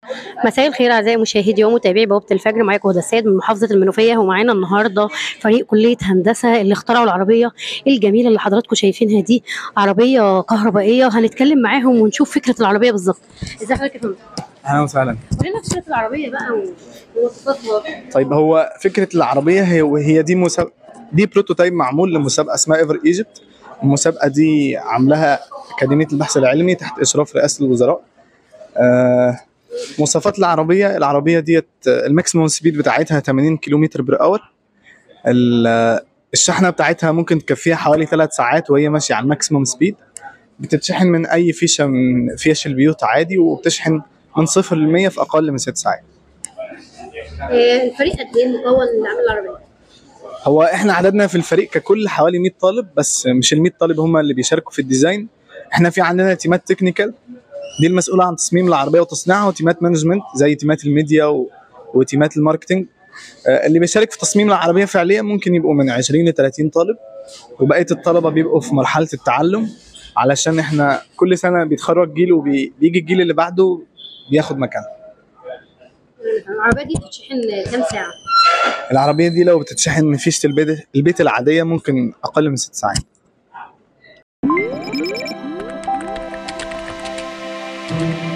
مساء الخير اعزائي مشاهدي ومتابعي بوابه الفجر معاكم هدى السيد من محافظه المنوفيه ومعانا النهارده فريق كليه هندسه اللي اخترعوا العربيه الجميله اللي حضراتكم شايفينها دي عربيه كهربائيه وهنتكلم معاهم ونشوف فكره العربيه بالظبط ازي حضرتك يا فندم اهلا وسهلا قولنا فكره العربيه بقى ومواصفاتها طيب هو فكره العربيه هي وهي دي مسابقه دي بروتوتايب معمول لمسابقه اسمها ايفر ايجيبت المسابقه دي عاملاها اكاديميه البحث العلمي تحت اشراف رئاسه الوزراء آه مواصفات العربيه العربيه ديت الماكسيموم سبيد بتاعتها 80 كيلومتر بر اور الشحنه بتاعتها ممكن تكفيها حوالي 3 ساعات وهي ماشيه على الماكسيموم سبيد بتتشحن من اي فيشه من فيش البيوت عادي وبتشحن من صفر ل 100 في اقل من 6 ساعات الفريق قد ايه مكون اللي عامل العربيه هو احنا عددنا في الفريق ككل حوالي 100 طالب بس مش ال 100 طالب هم اللي بيشاركوا في الديزاين احنا في عندنا تيمات تكنيكال دي المسؤوله عن تصميم العربيه وتصنيعها وتيمات مانجمنت زي تيمات الميديا و... وتيمات الماركتنج آه، اللي بيشارك في تصميم العربيه فعليا ممكن يبقوا من 20 ل 30 طالب وبقيه الطلبه بيبقوا في مرحله التعلم علشان احنا كل سنه بيتخرج جيل وبيجي الجيل اللي بعده بياخد مكانه العربيه دي بتتشحن كام ساعه العربيه دي لو بتتشحن من فيشه البيت البيت العاديه ممكن اقل من 6 ساعات thank you